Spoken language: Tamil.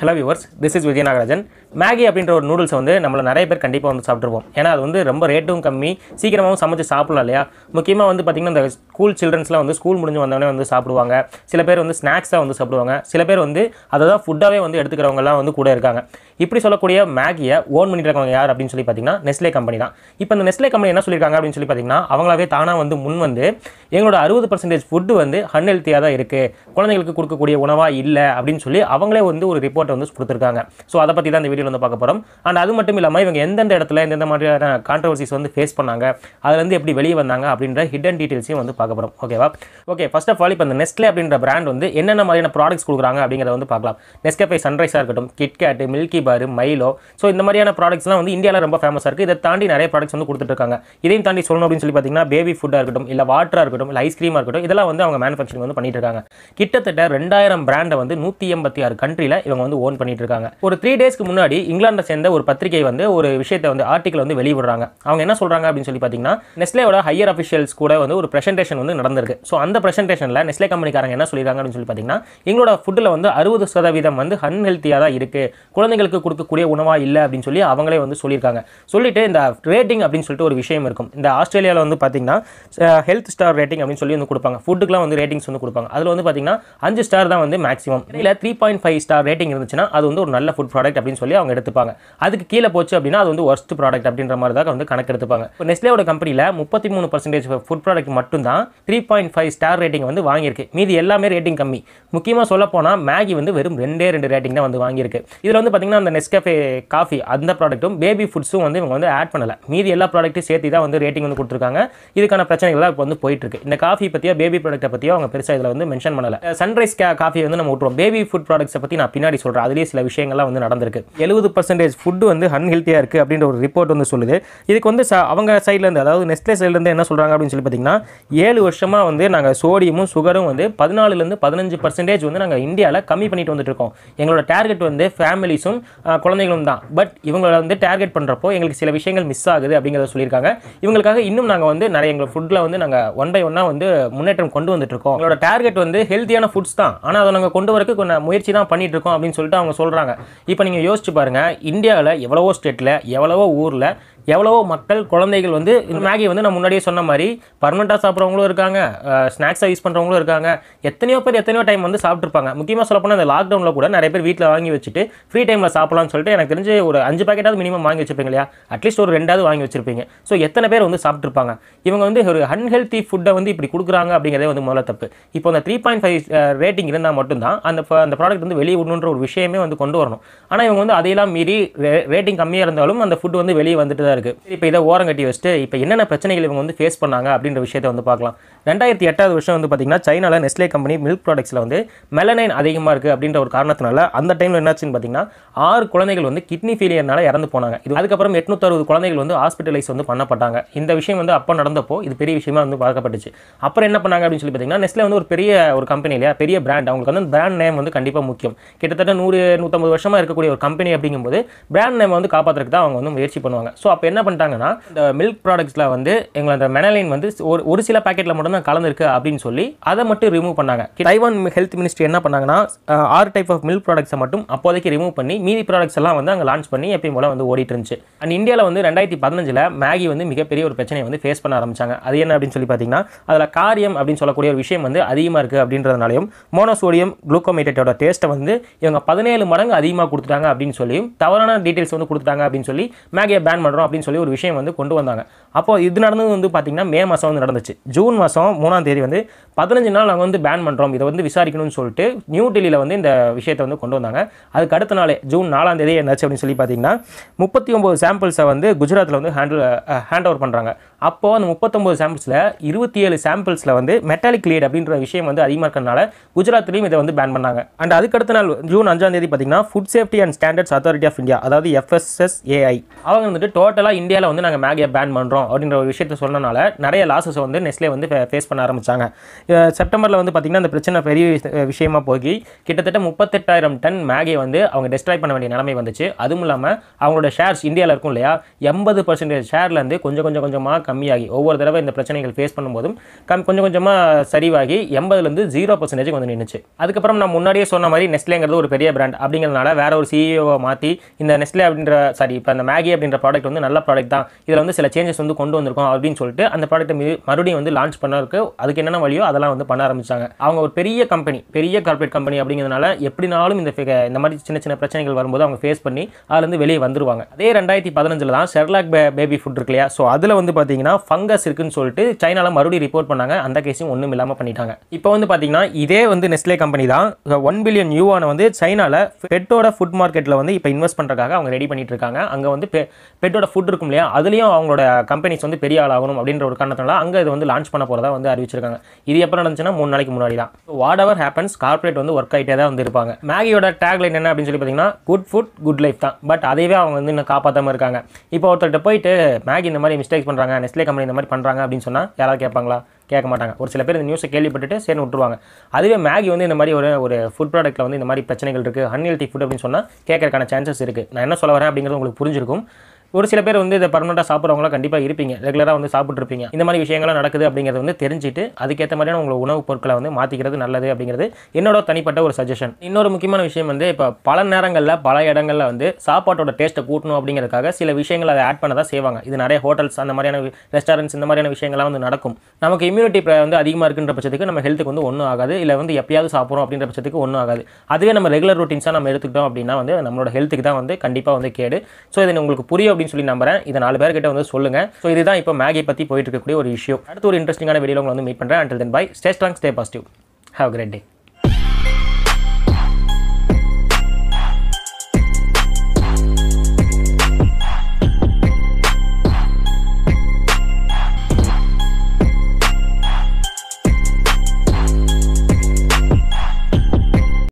hello viewers this is Vijay Nagarajan Maggi அப்படின்ற ஒரு நூடுல்ஸ் வந்து நம்மள நிறைய பேர் கண்டிப்பாக வந்து சாப்பிட்ருப்போம் ஏன்னா அது வந்து ரொம்ப ரேட்டும் கம்மி சீக்கிரமாகவும் சமைச்சு சாப்பிடலாம் இல்லையா முக்கியமாக வந்து பார்த்திங்கன்னா இந்த ஸ்கூல் சில்ட்ரன்ஸ்லாம் வந்து ஸ்கூல் முடிஞ்சு வந்தவொடனே வந்து சாப்பிடுவாங்க சில பேர் வந்து ஸ்நாக்ஸாக வந்து சாப்பிடுவாங்க சில பேர் வந்து அதை தான் ஃபுட்டாகவே வந்து எடுத்துக்கிறவங்கலாம் வந்து கூட இருக்காங்க இப்படி சொல்லக்கூடிய மேகியை ஓன் பண்ணிட்டு இருக்கவங்க யார் அப்படின்னு சொல்லி பார்த்தீங்கன்னா நெஸ்லே கம்பெனி தான் இப்போ இந்த நெஸ்லே கம்பெனி என்ன சொல்லியிருக்காங்க அப்படின்னு சொல்லி பார்த்தீங்கன்னா அவங்களாவே தானாக வந்து முன் வந்து எங்களோட அறுபது பர்சன்டேஜ் ஃபுட்டு வந்து அன்ஹெல்த்தியாக தான் இருக்குது குழந்தைங்களுக்கு கொடுக்கக்கூடிய உணவாக இல்லை அப்படின்னு சொல்லி அவங்களே வந்து ஒரு ரிப்போர்ட்டை வந்து கொடுத்துருக்காங்க ஸோ அதை பற்றி தான் இந்த வீடியோவில் வந்து பார்க்க போகிறோம் அண்ட் அது மட்டும் இல்லாமல் இவங்க எந்தெந்த இடத்துல எந்தெந்த மாதிரியான கான்ட்ரவர்சிஸ் வந்து ஃபேஸ் பண்ணாங்க அதுலேருந்து எப்படி வெளியே வந்தாங்க அப்படின்ற ஹிடன் டீட்டெயில்ஸையும் வந்து பார்க்க போகிறோம் ஓகேவா ஓகே ஃபர்ஸ்ட் ஆஃப் ஆல் இப்போ இந்த நெஸ்ட்லே அப்படின்ற பிராண்ட் வந்து என்னென்ன மாதிரியான ப்ராடக்ட்ஸ் கொடுக்குறாங்க அப்படிங்கிறத வந்து பார்க்கலாம் நெஸ்கேஃபே சன்ரைஸாக இருக்கட்டும் KitKat Milky Bar Milo so இந்த மாதிரியான ப்ராடக்ட்ஸ்லாம் வந்து இந்தியாவில் ரொம்ப ஃபேமஸாக இருக்குது இதை தாண்டி நிறைய ப்ராடக்ட்ஸ் வந்து கொடுத்துட்டு இருக்காங்க இதையும் தாண்டி சொல்லணும் அப்படின்னு சொல்லி பார்த்தீங்கன்னா பேபி ஃபுட்டாக இருக்கட்டும் இல்லை வாட்டராக இருக்கட்டும் இல்லை ஐஸ்கிரீமாக இருக்கட்டும் இதெல்லாம் வந்து அவங்க மேனுஃபேக்சரிங் வந்து பண்ணிட்டு இருக்காங்க கிட்டத்தட்ட ரெண்டாயிரம் பிராண்டை வந்து நூற்றி எண்பத்தி ஆறு கண்ட்ரியில் இவங்க வந்து ஓன் பண்ணிட்டு இருக்காங்க ஒரு த்ரீ டேஸ்க்கு முன்னாடி இங்கிலாண்டை சேர்ந்த ஒரு பத்திரிகை வந்து ஒரு விஷயத்தை வந்து ஆர்டிக்கல் வந்து வெளியிடுறாங்க அவங்க என்ன சொல்கிறாங்க அப்படின்னு சொல்லி பார்த்தீங்கன்னா நெஸ்லேவோட ஹையர் அஃபிஷியல்ஸ் கூட வந்து ஒரு பிரசன்டேஷன் வந்து நடந்திருக்கு ஸோ அந்த பிரசன்டேஷனில் நெஸ்லே கம்பெனிக்காரங்க என்ன சொல்லியிருக்காங்க அப்படின்னு சொல்லி பார்த்தீங்கன்னா எங்களோட ஃபுட்டில் வந்து அறுபது சதவீதம் வந்து அன்ஹெல்த்தியாக தான் இருக்குது குழந்தைங்களுக்கு கொடுக்கக்கூடிய உணவாக இல்லை அப்படின்னு சொல்லி அவங்களே வந்து சொல்லியிருக்காங்க சொல்லிட்டு இந்த ரேட்டிங் அப்படின்னு சொல்லிட்டு ஒரு விஷயம் இருக்கும் இந்த ஆஸ்திரேலியாவில் வந்து பார்த்தீங்கன்னா ஹெல்த் ஸ்டார் ரேட்டிங் அப்படின்னு சொல்லி வந்து கொடுப்பாங்க ஃபுட்டுக்குலாம் வந்து ரேட்டிங்ஸ் வந்து கொடுப்பாங்க அதில் வந்து பார்த்தீங்கன்னா அஞ்சு ஸ்டார் தான் வந்து மேக்ஸிமம் இல்லை three point five star rating இருந்துச்சுன்னா அது வந்து ஒரு நல்ல ஃபுட் ப்ராடக்ட் அப்படின்னு சொல்லி அவங்க எடுத்துப்பாங்க அதுக்கு கீழே போச்சு அப்படின்னா அது வந்து ஒர்ஸ்ட் ப்ராடக்ட் அப்படின்ற மாதிரி தான் வந்து கணக்கு எடுத்துப்பாங்க இப்போ நெஸ்லேவோட கம்பெனியில் முப்பத்தி மூணு பர்சன்டேஜ் ஃபுட் ப்ராடக்ட் மட்டும்தான் three point five star rating வந்து வாங்கியிருக்கு மீதி எல்லாமே ரேட்டிங் கம்மி முக்கியமாக சொல்ல போனால் மேகி வந்து வெறும் ரெண்டே ரெண்டு ரேட்டிங் தான் வந்து வாங்கியிருக்கு இதில் வந்து பார்த்தீங்கன்னா அந்த நெஸ்கஃபே காஃபி அந்த ப்ராடக்ட்டும் பேபி ஃபுட்ஸும் வந்து இவங்க வந்து ஆட் பண்ணல மீதி எல்லா ப்ராடக்ட்டையும் சேர்த்து தான் வந்து ரேட்டிங் வந்து கொடுத்துருக்காங்க இதுக்கான பிரச்சனைகள் இப்போ வந்து போயிட்டு இருக்கு இந்த காஃபி பற்றியோ பேபி ப்ராடக்ட்டை பற்றியோ அவங்க பெருசாக இதில் வந்து மென்ஷன் பண்ணல சன்ரைஸ் காஃபி வந்து நம்ம விட்டுருவோம் பேபி ஃபுட் ப்ராடக்ட்ஸை பற்றி நான் பின்னாடி சொல்கிறேன் அதுலேயே சில விஷயங்கள்லாம் வந்து நடந்திருக்கு எழுபது பர்சன்டேஜ் ஃபுட்டு வந்து அன்ஹெல்த்தியாக இருக்குது அப்படின்ற ஒரு ரிப்போர்ட் வந்து சொல்லுது இதுக்கு வந்து ச- அவங்க சைட்லேருந்து அதாவது நெஸ்ட்லே சைட்லேருந்து என்ன சொல்கிறாங்க அப்படின்னு சொல்லி பார்த்தீங்கன்னா ஏழு வருஷமாக வந்து நாங்கள் சோடியமும் சுகரும் வந்து பதினாலுலேருந்து பதினஞ்சு பர்சன்டேஜ் வந்து நாங்கள் இந்தியாவில் கம்மி பண்ணிட்டு வந்துட்டு இருக்கோம் எங்களோட டார்கெட் வந்து ஃபேமிலிஸும் குழந்தைகளும் தான் பட் இவங்களை வந்து டார்கெட் பண்ணுறப்போ எங்களுக்கு சில விஷயங்கள் மிஸ் ஆகுது அப்படிங்கிறத சொல்லியிருக்காங்க இவங்களுக்காக இன்னும் நாங்கள் வந்து நிறைய எங்கள் ஃபுட்டில் வந்து நாங்கள் ஒன் பை ஒன்னாக வந்து முன்னேற்றம் கொண்டு வந்துட்டு இருக்கோம் எங்களோட டார்கெட் வந்து ஹெல்த்தியான ஃபுட்ஸ் தான் ஆனால் அதை நாங்கள் கொண்டு வரக்கு கொஞ்சம் முயற்சி தான் பண்ணிட்டு இருக்கோம் அப்படின்னு சொல்லிட்டு அவங்க சொல்கிறாங்க இப்போ நீங்கள் யோசிச்சு பாருங்க இந்தியாவில் எவ்வளவோ ஸ்டேட்டில் எவ்வளவோ ஊரில் எவ்வளவோ மக்கள் குழந்தைகள் வந்து இந்த மேகி வந்து நான் முன்னாடியே சொன்ன மாதிரி பர்மனெண்ட்டாக சாப்பிட்றவங்களும் இருக்காங்க ஸ்நாக்ஸாக யூஸ் பண்ணுறவங்களும் இருக்காங்க எத்தனையோ பேர் எத்தனையோ டைம் வந்து சாப்பிட்ருப்பாங்க முக்கியமாக சொல்லப்போனால் இந்த லாக்டவுனில் கூட நிறைய பேர் வீட்டில் வாங்கி வச்சுட்டு ஃப்ரீ டைமில் சாப்பிடலாம்னு சொல்லிட்டு எனக்கு தெரிஞ்சு ஒரு அஞ்சு பேக்கெட்டாவது மினிமம் வாங்கி வச்சிருப்பீங்க இல்லையா அட்லீஸ்ட் ஒரு ரெண்டாவது வாங்கி வச்சிருப்பீங்க ஸோ எத்தனை பேர் வந்து சாப்பிட்ருப்பாங்க இவங்க வந்து ஒரு அன்ஹெல்த்தி ஃபுட்டை வந்து இப்படி கொடுக்குறாங்க அப்படிங்கிறதே வந்து முதல்ல தப்பு இப்போ அந்த த்ரீ பாயிண்ட் ஃபைவ் ரேட்டிங் இருந்தால் மட்டும்தான் அந்த ப- அந்த ப்ராடக்ட் வந்து வெளியே விடணுன்ற ஒரு விஷயமே வந்து கொண்டு வரணும் ஆனால் இவங்க வந்து அதையெல்லாம் மீறி ரேட்டிங் கம்மியாக இருந்தாலும் அந்த ஃபுட் வந்து வெளியே வந்துட்டு தான் இருக்குது இப்போ இதை ஓரம் கட்டி வச்சுட்டு இப்போ என்னென்ன பிரச்சனைகள் இவங்க வந்து ஃபேஸ் பண்ணாங்க அப்படின்ற விஷயத்தை வந்து பார்க்கலாம் ரெண்டாயிரத்தி எட்டாவது வருஷம் வந்து பார்த்தீங்கன்னா சைனாவில் நெஸ்லே கம்பெனி மில்க் ப்ராடக்ட்ஸில் வந்து மெலனைன் அதிகமாக இருக்குது அப்படின்ற ஒரு காரணத்தினால அந்த டைமில் என்னாச்சுன்னு பார்த்தீங்கன்னா ஆறு குழந்தைகள் வந்து கிட்னி ஃபெயிலியர்னால இறந்து போனாங்க இது அதுக்கப்புறம் எட்நூத்தறுபது குழந்தைகள் வந்து ஹாஸ்பிட்டலைஸ் வந்து பண்ணப்பட்டாங்க இந்த விஷயம் வந்து அப்போ நடந்தப்போ இது பெரிய விஷயமா வந்து பார்க்கப்பட்டுச்சு அப்புறம் என்ன பண்ணாங்க அப்படின்னு சொல்லி பார்த்தீங்கன்னா நெஸ்லே வந்து ஒரு பெரிய ஒரு கம்பெனி இல்லையா பெரிய பிராண்ட் அவங்களுக்கு வந்து பிராண்ட் நேம் வந்து கண்டிப்பாக முக்கியம் கிட்டத்தட்ட நூறு நூற்றம்பது வருஷமாக இருக்கக்கூடிய ஒரு கம்பெனி அப்படிங்கும்போது பிராண்ட் நேம் வந்து காப்பாற்றுறதுக்கு தான் அவங்க வந்து முயற்சி பண்ணுவாங்க ஸோ அப்போ என்ன பண்ணிட்டாங்கன்னா இந்த மில்க் ப்ராடக்ட்ஸில் வந்து எங்களை அந்த மெனலைன் வந்து ஒரு ஒரு சில பாக்கெட்டில் மட்டும் தான் கலந்துருக்கு அப்படின்னு சொல்லி அதை மட்டும் ரிமூவ் பண்ணாங்க தைவான் ஹெல்த் மினிஸ்ட்ரி என்ன பண்ணாங்கன்னா அஹ், ஆறு டைப் ஆஃப் மில்க் ப்ராடக்ட்ஸை மட்டும் அப்போதைக்கு ரிமூவ் பண்ணி மீதி ப்ராடக்ட்ஸ் எல்லாம் வந்து அங்கே லான்ச் பண்ணி எப்பயும் போல வந்து ஓடிட்டு இருந்துச்சு அண்ட் இந்தியாவில் வந்து ரெண்டாயிரத்தி பதினஞ்சில் மேகி வந்து மிகப்பெரிய ஒரு பிரச்சனையை வந்து ஃபேஸ் பண்ண ஆரம்பிச்சாங்க அது என்ன அப்படின்னு சொல்லி பார்த்தீங்கன்னா அதில் காரியம் அப்படின்னு சொல்லக்கூடிய ஒரு விஷயம் வந்து அதிகமாக இருக்குது அப்படின்றதுனாலையும் மோனோசோடியம் குளுக்கோமேட்டோட டேஸ்ட்டை வந்து இவங்க பதினேழு மடங்கு அதிகமாக கொடுத்துட்டாங்க அப்படின்னு சொல்லியும் தவறான டீட்டெயில்ஸ் வந்து கொடுத்துட்டாங்க அப்படின்னு சொல்லி மேகியை பேன் பண்ணுறோம் அப்படின்னு சொல்லி ஒரு விஷயம் வந்து கொண்டு வந்தாங்க அப்போ இது நடந்தது வந்து பார்த்தீங்கன்னா மே மாதம் வந்து நடந்துச்சு ஜூன் மாதம் மூணாம் தேதி வந்து பதினஞ்சு நாள் நாங்கள் வந்து பேன் பண்ணுறோம் இதை வந்து விசாரிக்கணும்னு சொல்லிட்டு நியூ டெல்லியில் வந்து இந்த விஷயத்தை வந்து கொண்டு வந்தாங்க அதுக்கு அடுத்த நாளே ஜூன் நாலாம் தேதி என்னாச்சு அப்படின்னு சொல்லி பார்த்தீங்கன்னா முப்பத்தி ஒம்பது சாம்பிள்ஸை வந்து குஜராத்தில் வந்து ஹேண்டில் ஹேண்ட் ஓவர் பண்ணுறாங்க அப்போது அந்த முப்பத்தொம்பது சாம்பிள்ஸில் இருபத்தி ஏழு சாம்பிள்ஸில் வந்து மெட்டாலிக் லீட் அப்படின்ற விஷயம் வந்து அதிகமாக இருக்கிறனால குஜராத்லையும் இதை வந்து பேன் பண்ணாங்க அண்ட் அதுக்கு அடுத்த நாள் ஜூன் அஞ்சாம் தேதி பார்த்தீங்கன்னா food safety and standards authority of India அதாவது எஃப்எஸ்எஸ்ஏஐ அவங்க வந்துட்டு டோட்டலாக இந்தியாவில் வந்து நாங்கள் மேகியை பேன் பண்ணுறோம் அப்படின்ற ஒரு விஷயத்தை சொன்னனால நிறைய லாஸஸ் வந்து நெஸ்லே வந்து ஃபேஸ் பண்ண ஆரம்பிச்சாங்க செப்டம்பரில் வந்து பார்த்திங்கன்னா இந்த பிரச்சனை பெரிய விஷ- விஷயமா போகி கிட்டத்தட்ட முப்பத்தெட்டாயிரம் டன் மேகியை வந்து அவங்க டெஸ்ட்ராய் பண்ண வேண்டிய நிலைமை வந்துச்சு அதுவும் இல்லாமல் அவங்களோட ஷேர்ஸ் இந்தியாவில் இருக்கும் இல்லையா எண்பது பர்சன்டேஜ் ஷேர்லேருந்து கொஞ்சம் கொஞ்சம் கொஞ்சமாக கம்மியாகி ஒவ்வொரு தடவை இந்த பிரச்சனைகள் ஃபேஸ் பண்ணும்போதும் கம் கொஞ்சம் கொஞ்சமாக சரிவாகி எண்பதுலேருந்து ஜீரோ பர்சன்டேஜ் வந்து நின்றுச்சு அதுக்கப்புறம் நான் முன்னாடியே சொன்ன மாதிரி நெஸ்லேங்கிறது ஒரு பெரிய பிராண்ட் அப்படிங்கிறதுனால வேற ஒரு சிஇஓவை மாற்றி இந்த நெஸ்லே அப்படின்ற சாரி இப்போ அந்த மேகி அப்படின்ற ப்ராடக்ட் வந்து நல்ல ப்ராடக்ட் தான் இதில் வந்து சில சேஞ்சஸ் வந்து கொண்டு வந்திருக்கோம் அப்படின்னு சொல்லிட்டு அந்த ப்ராடக்ட்டை மீ மறுபடியும் வந்து லான்ச் பண்ணறதுக்கு அதுக்கு என்னென்ன வழியோ அதெல்லாம் வந்து பண்ண ஆரம்பிச்சாங்க அவங்க ஒரு பெரிய கம்பெனி பெரிய கார்பரேட் கம்பெனி அப்படிங்கிறதுனால எப்படினாலும் இந்த fi- இந்த மாதிரி சின்ன சின்ன பிரச்சனைகள் வரும்போது அவங்க ஃபேஸ் பண்ணி அதுலேருந்து வெளியே வந்துருவாங்க அதே ரெண்டாயிரத்தி பதினஞ்சில் தான் செர்லாக் பேபி ஃபுட் இருக்கு இல்லையா ஸோ அதில் வந்து பார்த்தீங்கன்னா ஃபங்கஸ் இருக்குன்னு சொல்லிட்டு சைனால மறுபடியும் ரிப்போர்ட் பண்ணாங்க அந்த கேஸையும் ஒன்றும் இல்லாமல் பண்ணிட்டாங்க இப்போ வந்து பார்த்தீங்கன்னா இதே வந்து நெஸ்லே கம்பெனி தான் ஒன் பில்லியன் யூவான வந்து சைனால பெட்டோட ஃபுட் மார்க்கெட்டில் வந்து இப்போ இன்வெஸ்ட் பண்ணுறதுக்காக அவங்க ரெடி பண்ணிட்டு இருக்காங்க அங்கே வந்து பெ பெட்டோட ஃபுட் இருக்கும் இல்லையா அதுலேயும் அவங்களோட கம்பெனிஸ் வந்து பெரிய ஆளாகணும் அப்படின்ற ஒரு காரணத்தினால அங்கே இது வந்து லான்ச் பண்ண போகிறதா வந்து அறிவிச்சிருக்காங்க இது எப்போ நடந்துச்சுன்னா மூணு நாளைக்கு முன்னாடி தான் வாட் எவர் ஹேப்பன்ஸ் கார்ப்பரேட் வந்து ஒர்க் ஆகிட்டே தான் வந்து இருப்பாங்க மேகியோட டேக்லைன் என்ன அப்படின்னு சொல்லி பார்த்தீங்கன்னா குட் ஃபுட் குட் லைஃப் தான் பட் அதையவே அவங்க வந்து இன்னும் காப்பாற்றாம இருக்காங்க இப்போ ஒருத்தர்கிட்ட போயிட்டு மேகி இந்த மாதிரி மிஸ்டேக்ஸ் பண்ணுறாங்க நெஸ்லே கம்பெனி இந்த மாதிரி பண்ணுறாங்க அப்படின்னு சொன்னால் யாராவது கேட்பாங்களா கேட்க மாட்டாங்க ஒரு சில பேர் இந்த நியூஸை கேள்விப்பட்டுட்டு சரி விட்டுருவாங்க அதுவே மேகி வந்து இந்த மாதிரி ஒரு ஒரு ஃபுட் ப்ராடக்ட்டில் வந்து இந்த மாதிரி பிரச்சனைகள் இருக்குது அன்ஹெல்தி ஃபுட் அப்படின்னு சொன்னால் கேட்கறதுக்கான சான்சஸ் இருக்குது நான் என்ன சொல்ல வரேன் அப்படிங்கிறது உங்களுக்கு புரிஞ்சிருக்கும் ஒரு சில பேர் வந்து இதை பர்மனெண்ட்டாக சாப்பிட்றவங்களாம் கண்டிப்பாக இருப்பீங்க ரெகுலராக வந்து சாப்பிட்ருப்பீங்க இந்த மாதிரி விஷயங்கள்லாம் நடக்குது அப்படிங்கிறது வந்து தெரிஞ்சுட்டு அதுக்கேற்ற மாதிரியான உங்களை உணவுப் பொருட்களை வந்து மாற்றிக்கிறது நல்லது அப்படிங்கிறது என்னோட தனிப்பட்ட ஒரு சஜஷன் இன்னொரு முக்கியமான விஷயம் வந்து இப்போ பல நேரங்களில் பல இடங்களில் வந்து சாப்பாட்டோட டேஸ்ட்டை கூட்டணும் அப்படிங்கிறதுக்காக சில விஷயங்களை அதை ஆட் பண்ண தான் செய்வாங்க இது நிறைய ஹோட்டல்ஸ் அந்த மாதிரியான ரெஸ்டாரண்ட்ஸ் இந்த மாதிரியான விஷயங்கள்லாம் வந்து நடக்கும் நமக்கு இம்யூனிட்டி வந்து அதிகமாக இருக்குன்ற பட்சத்துக்கு நம்ம ஹெல்த்துக்கு வந்து ஒன்றும் ஆகாது இல்லை வந்து எப்பயாவது சாப்பிட்றோம் அப்படின்ற பட்சத்துக்கு ஒன்றும் ஆகாது அதுவே நம்ம ரெகுலர் ரொட்டீன்ஸாக நம்ம எடுத்துக்கிட்டோம் அப்படின்னா வந்து நம்மளோட ஹெல்த்துக்கு தான் வந்து கண்டிப்பாக வந்து கேடு ஸோ இது உங்களுக்கு புரியும் அப்படின்னு சொல்லி நம்புறேன் இதை நாலு பேர்கிட்ட வந்து சொல்லுங்கள் ஸோ இதுதான் இப்போ மேகி பற்றி போயிட்டு இருக்கக்கூடிய ஒரு இஷ்யூ அடுத்து ஒரு இன்ட்ரெஸ்டிங்கான வீடியோ உங்களை வந்து மீட் பண்ணுறேன் until then bye stay strong stay positive have great day